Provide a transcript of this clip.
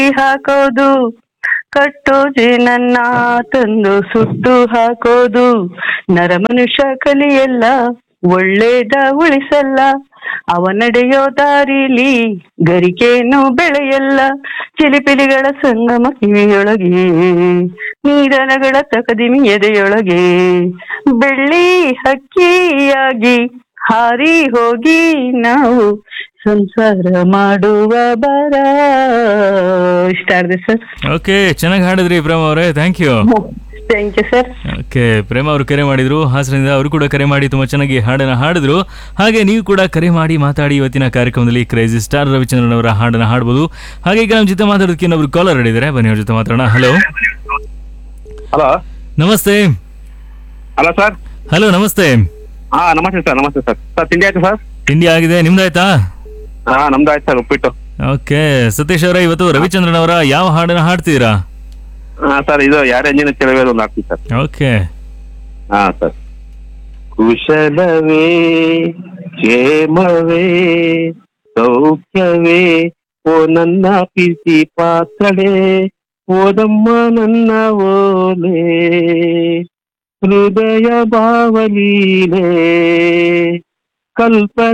ಹಾಕೋದು ಕಟ್ಟೋದೆ ನನ್ನ ತಂದು ಸುಟ್ಟು ಹಾಕೋದು ನರ ಮನುಷ್ಯ ಕಲಿಯಲ್ಲ ಒಳ್ಳೇದ ಉಳಿಸಲ್ಲ ಅವ ನಡೆಯೋ ದಾರಿಲಿ ಗರಿಕೇನು ಬೆಳೆಯಲ್ಲ ಚಿಲಿಪಿಲಿಗಳ ಸಂಗಮ ಕಿವಿಯೊಳಗೆ ನೀರನಗಳ ತಕದಿಮಿ ಎದೆಯೊಳಗೆ ಬೆಳ್ಳಿ ಹಕ್ಕಿಯಾಗಿ ಹಾರಿ ಹೋಗಿ ನಾವು ಸಂಸಾರ ಮಾಡುವ ಬರ ಇಷ್ಟ ಆಗಿದೆ ಸರ್ ಓಕೆ ಚೆನ್ನಾಗಿ ಹಾಡಿದ್ರಿ ಪ್ರೇಮ ಅವರೇ thank you thank you sir okay Prema ಅವರು ಕರೆ ಮಾಡಿದ್ರು ಹಾಸನದಿಂದ ಅವರು ಕೂಡ ಕರೆ ಮಾಡಿ ತುಂಬಾ ಚೆನ್ನಾಗಿ ಹಾಡನ್ನ ಹಾಡಿದ್ರು ಹಾಗೆ ನೀವು ಕೂಡ ಕರೆ ಮಾಡಿ ಮಾತಾಡಿ ಇವತ್ತಿನ ಕಾರ್ಯಕ್ರಮದಲ್ಲಿ ಕ್ರೇಜಿ ಸ್ಟಾರ್ ರವಿಚಂದ್ರನ್ ಅವರ ಹಾಡನ್ನ ಹಾಡಬಹುದು ಹಾಗೆ ಈಗ ನಮ್ಮ ಜೊತೆ ಮಾತಾಡೋದಕ್ಕೆ ಇನ್ನೊಬ್ರು ಕಾಲರ್ ಹಿಡಿದ್ದಾರೆ ಬನ್ನಿ ಅವ್ರ ಜೊತೆ ಮಾತಾಡೋಣ ಹಲೋ ಹಲೋ ನಮಸ್ತೆ ಹಲೋ ಸರ್ ಹಲೋ ನಮಸ್ತೆ ಹಾ ನಮಸ್ತೆ ಸರ್ ನಮಸ್ತೆ ಸರ್ ಸರ್ ತಿಂಡಿ ಆಯ್ತು ಸರ್ ತಿಂಡಿ ಆಗಿದೆ ನಿಮ್ದಾಯ್ತಾ ಹಾ ನಮ್ದು ಆಯ್ತು ಸರ್ ಉಪ್ಪಿಟ್ಟು ಓಕೆ ಸತೀಶ್ ಅವರ ಇವತ್ತು ರವಿಚಂದ್ರನ್ ಅವರ ಯಾವ ಹಾಡನ್ನ ಹಾಡ್ತೀರಾ ಹಾ ಸರ್ ಇದು ಯಾರ ಎಂಜಿನ ಕೆಲವೇ ಒಂದು ಹಾಕ್ತೀವಿ ಸರ್ ಓಕೆ ಹಾ ಸರ್ ಕುಶಲವೇ ಕ್ಷೇಮವೇ ಸೌಖ್ಯವೇ ಓ ನನ್ನ ಪ್ರೀತಿ ಪಾತ್ರಳೆ ಓದಮ್ಮ ನನ್ನ ಓಲೆ ಹೃದಯ ಭಾವಲೀಲೆ ಕಲ್ಪನೆ